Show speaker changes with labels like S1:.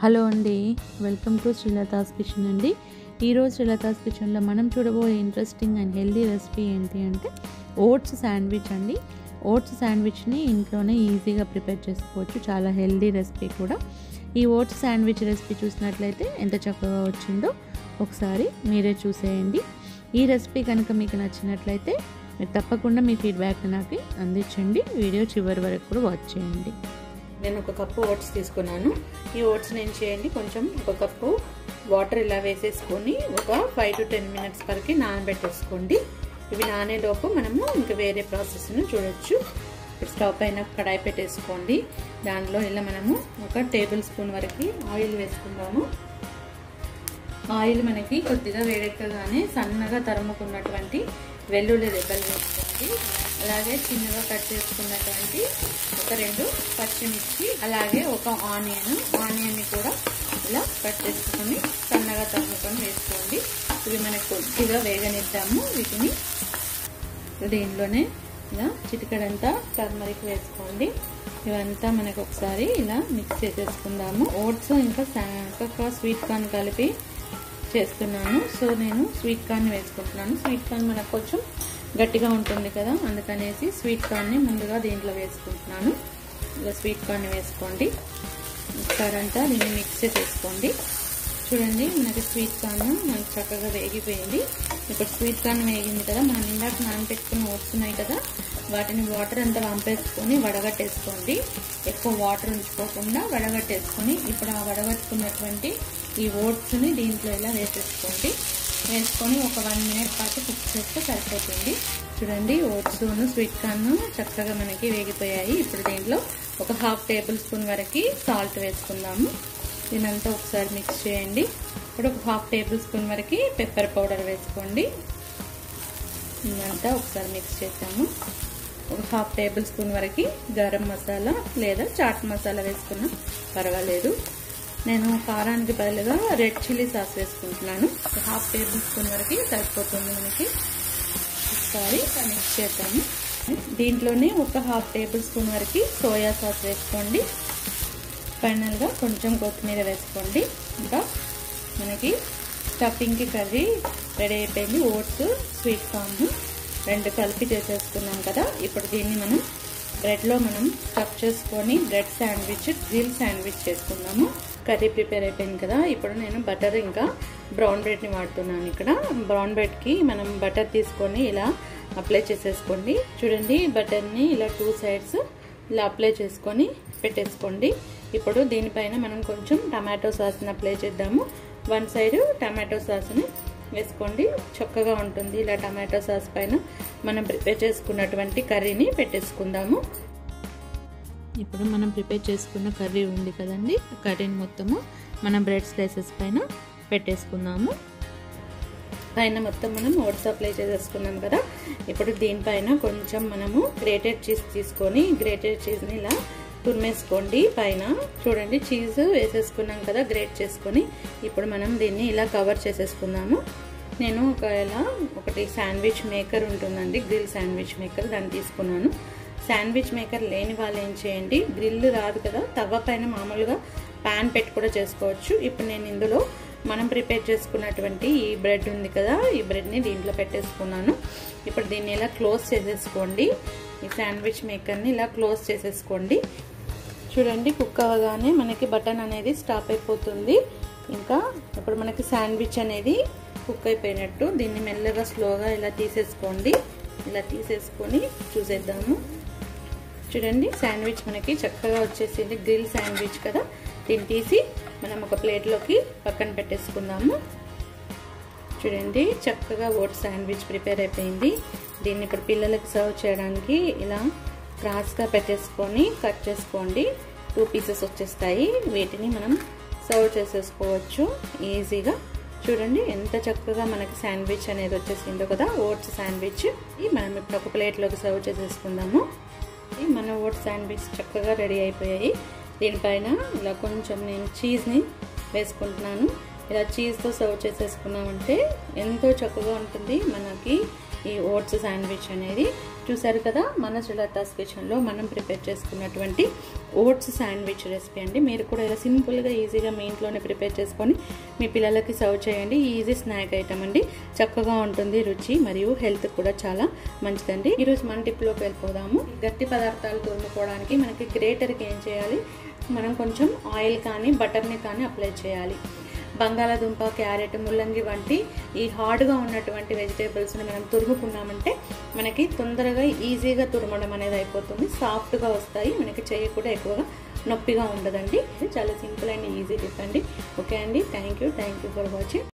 S1: hello అండి welcome to Srilatha's kitchen అండి ఈరోజు శ్రీలతాస్ కిచెన్లో మనం చూడబోయే ఇంట్రెస్టింగ్ అండ్ హెల్దీ రెసిపీ ఏంటి అంటే ఓట్స్ శాండ్విచ్ అండి ఓట్స్ శాండ్విచ్ని ఇంట్లోనే ఈజీగా ప్రిపేర్ చేసుకోవచ్చు చాలా హెల్దీ రెసిపీ కూడా ఈ ఓట్స్ శాండ్విచ్ రెసిపీ చూసినట్లయితే ఎంత చక్కగా వచ్చిందో ఒకసారి మీరే చూసేయండి ఈ రెసిపీ కనుక మీకు నచ్చినట్లయితే మీరు తప్పకుండా మీ ఫీడ్బ్యాక్ నాకు అందించండి వీడియో చివరి వరకు కూడా వాచ్ చేయండి
S2: నేను ఒక కప్పు ఓట్స్ తీసుకున్నాను ఈ ఓట్స్ నేను చేయండి కొంచెం ఒక కప్పు వాటర్ ఇలా వేసేసుకొని ఒక ఫైవ్ టు టెన్ మినిట్స్ వరకు నానబెట్టేసుకోండి ఇవి నానేలోపు మనము ఇంకా వేరే ప్రాసెస్ను చూడొచ్చు ఇప్పుడు స్టవ్ పైన కడాయి పెట్టేసుకోండి దానిలో ఇలా మనము ఒక టేబుల్ స్పూన్ వరకు ఆయిల్ వేసుకుందాము ఆయిల్ మనకి కొద్దిగా వేడెక్కగానే సన్నగా తరుముకున్నటువంటి వెల్లుల్లి దెబ్బలు వేసుకోండి అలాగే చిన్నగా కట్ చేసుకున్నటువంటి ఒక రెండు పచ్చిమిర్చి అలాగే ఒక ఆనియన్ ఆనియన్ని కూడా ఇలా కట్ చేసుకొని సన్నగా తరుముకొని వేసుకోండి ఇవి మనకు కొద్దిగా వేగనిద్దాము వీటిని దీనిలోనే ఇలా చిటికడంతా టర్మరిక్ వేసుకోండి ఇవంతా మనకు ఒకసారి ఇలా మిక్స్ చేసేసుకుందాము ఓట్స్ ఇంకా ఇంకా స్వీట్ కార్న్ కలిపి చేస్తున్నాను సో నేను స్వీట్ కార్న్ వేసుకుంటున్నాను స్వీట్ కార్న్ మనకు కొంచెం గట్టిగా ఉంటుంది కదా అందుకనేసి స్వీట్ కార్న్ని ముందుగా దీంట్లో వేసుకుంటున్నాను ఇలా స్వీట్ కార్న్ వేసుకోండి ఒకసారి అంతా దీన్ని మిక్స్ చేసేసుకోండి చూడండి మనకి స్వీట్ కార్న్ మనకి చక్కగా వేగిపోయింది ఇప్పుడు స్వీట్ కార్న్ వేగింది కదా మనం ఇందాక నానబెట్టుకుని ఓట్స్ ఉన్నాయి కదా వాటిని వాటర్ అంతా వంపేసుకొని వడగట్టేసుకోండి ఎక్కువ వాటర్ ఉంచుకోకుండా వడగట్టేసుకొని ఇప్పుడు ఆ వడగట్టుకున్నటువంటి ఈ ఓట్స్ని దీంట్లో ఇలా వేసేసుకోండి వేసుకొని ఒక వన్ మినిట్ పాటు కుక్ చేస్తే సరిపోతుంది చూడండి ఓట్స్ స్వీట్ కార్న్ చక్కగా మనకి వేగిపోయాయి ఇప్పుడు దీంట్లో ఒక హాఫ్ టేబుల్ స్పూన్ వరకు సాల్ట్ వేసుకుందాము దీనంతా ఒకసారి మిక్స్ చేయండి ఇప్పుడు ఒక హాఫ్ టేబుల్ స్పూన్ వరకు పెప్పర్ పౌడర్ వేసుకోండి ఇదంతా ఒకసారి మిక్స్ చేద్దాము ఒక హాఫ్ టేబుల్ స్పూన్ వరకు గరం మసాలా లేదా చాట్ మసాలా వేసుకున్నా పర్వాలేదు నేను కారానికి బదులుగా రెడ్ చిల్లీ సాస్ వేసుకుంటున్నాను హాఫ్ టేబుల్ స్పూన్ వరకు సరిపోతుంది మనకి ఒకసారి మిక్స్ చేద్దాము దీంట్లోనే ఒక హాఫ్ టేబుల్ స్పూన్ వరకు సోయా సాస్ వేసుకోండి ఫైనల్గా కొంచెం కొత్తిమీర వేసుకోండి ఇంకా మనకి స్టఫింగ్కి కర్రీ రెడీ అయిపోయింది ఓట్స్ స్వీట్ కార్న్ రెండు కలిపి చేసేసుకున్నాం కదా ఇప్పుడు దీన్ని మనం బ్రెడ్లో మనం స్టఫ్ చేసుకొని బ్రెడ్ శాండ్విచ్ గ్రిల్ శాండ్విచ్ చేసుకుందాము కర్రీ ప్రిపేర్ అయిపోయింది కదా ఇప్పుడు నేను బటర్ ఇంకా బ్రౌన్ బ్రెడ్ని వాడుతున్నాను ఇక్కడ బ్రౌన్ బ్రెడ్కి మనం బటర్ తీసుకొని ఇలా అప్లై చేసేసుకోండి చూడండి బటర్ని ఇలా టూ సైడ్స్ ఇలా అప్లై చేసుకొని పెట్టేసుకోండి ఇప్పుడు దీనిపైన మనం కొంచెం టమాటో సాస్ని అప్లై చేద్దాము వన్ సైడ్ టమాటో సాస్ని వేసుకోండి చక్కగా ఉంటుంది ఇలా టమాటో సాస్ పైన మనం ప్రిపేర్ చేసుకున్నటువంటి కర్రీని పెట్టేసుకుందాము
S1: ఇప్పుడు మనం ప్రిపేర్ చేసుకున్న కర్రీ ఉంది కదండి కర్రీని మొత్తము మనం బ్రెడ్ స్లైసెస్ పైన పెట్టేసుకుందాము
S2: పైన మొత్తం మనం ఓట్స్ అప్లై చేసేసుకున్నాం కదా ఇప్పుడు దీనిపైన కొంచెం మనము గ్రేటెడ్ చీజ్ తీసుకొని గ్రేటెడ్ చీజ్ని ఇలా తురిమేసుకోండి పైన చూడండి చీజ్ వేసేసుకున్నాం కదా గ్రేట్ చేసుకొని ఇప్పుడు మనం దీన్ని ఇలా కవర్ చేసేసుకుందాము నేను ఒకవేళ ఒకటి శాండ్విచ్ మేకర్ ఉంటుందండి గ్రిల్ శాండ్విచ్ మేకర్ దాన్ని తీసుకున్నాను శాండ్విచ్ మేకర్ లేని వాళ్ళు ఏం చేయండి గ్రిల్ రాదు కదా తవ్వ పైన మామూలుగా ప్యాన్ పెట్టి కూడా చేసుకోవచ్చు ఇప్పుడు నేను ఇందులో మనం ప్రిపేర్ చేసుకున్నటువంటి ఈ బ్రెడ్ ఉంది కదా ఈ బ్రెడ్ని దీంట్లో పెట్టేసుకున్నాను ఇప్పుడు దీన్ని ఇలా క్లోజ్ చేసేసుకోండి ఈ శాండ్విచ్ మేకర్ని ఇలా క్లోజ్ చేసేసుకోండి చూడండి కుక్ అవ్వగానే మనకి బటన్ అనేది స్టాప్ అయిపోతుంది ఇంకా ఇప్పుడు మనకి శాండ్విచ్ అనేది కుక్ అయిపోయినట్టు దీన్ని మెల్లగా స్లోగా ఇలా తీసేసుకోండి ఇలా తీసేసుకొని చూసేద్దాము చూడండి శాండ్విచ్ మనకి చక్కగా వచ్చేసింది గ్రిల్ శాండ్విచ్ కదా దీన్ని తీసి మనం ఒక ప్లేట్లోకి పక్కన పెట్టేసుకుందాము చూడండి చక్కగా ఓట్ శాండ్విచ్ ప్రిపేర్ అయిపోయింది దీన్ని ఇప్పుడు పిల్లలకి సర్వ్ చేయడానికి ఇలా క్రాస్గా పెట్టేసుకొని కట్ చేసుకోండి టూ పీసెస్ వచ్చేస్తాయి వీటిని మనం సర్వ్ చేసేసుకోవచ్చు ఈజీగా చూడండి ఎంత చక్కగా మనకి శాండ్విచ్ అనేది వచ్చేసిందో కదా ఓట్స్ శాండ్విచ్ మనం ఇప్పుడు ఒక ప్లేట్లోకి సర్వ్ చేసేసుకుందాము మన ఓట్స్ శాండ్విచ్ చక్కగా రెడీ అయిపోయాయి దీనిపైన ఇలా కొంచెం నేను చీజ్ని వేసుకుంటున్నాను ఇలా చీజ్తో సర్వ్ చేసేసుకున్నామంటే ఎంతో చక్కగా ఉంటుంది మనకి ఈ ఓట్స్ శాండ్విచ్ అనేది చూసారు కదా మన శ్రీలతాస్ కిచెన్లో మనం ప్రిపేర్ చేసుకున్నటువంటి ఓట్స్ శాండ్విచ్ రెసిపీ అండి మీరు కూడా ఇలా సింపుల్గా ఈజీగా మీ ఇంట్లోనే ప్రిపేర్ చేసుకొని మీ పిల్లలకి సర్వ్ చేయండి ఈజీ స్నాక్ ఐటమ్ అండి చక్కగా ఉంటుంది రుచి మరియు హెల్త్ కూడా చాలా మంచిదండి ఈరోజు మన టిప్లోకి వెళ్ళిపోదాము గట్టి పదార్థాలు తురుముకోవడానికి మనకి గ్రేటర్కి ఏం చేయాలి మనం కొంచెం ఆయిల్ కానీ బటర్ని కానీ అప్లై చేయాలి బంగాళాదుంప క్యారెట్ ముల్లంగి వంటి ఈ హార్డ్గా ఉన్నటువంటి వెజిటేబుల్స్ని మనం తురుముకున్నామంటే మనకి తొందరగా ఈజీగా తురమడం అనేది అయిపోతుంది సాఫ్ట్గా వస్తాయి మనకి చెయ్యి కూడా ఎక్కువగా నొప్పిగా ఉండదండి చాలా సింపుల్ అండ్ ఈజీ టిప్ అండి ఓకే అండి thank you thank you for watching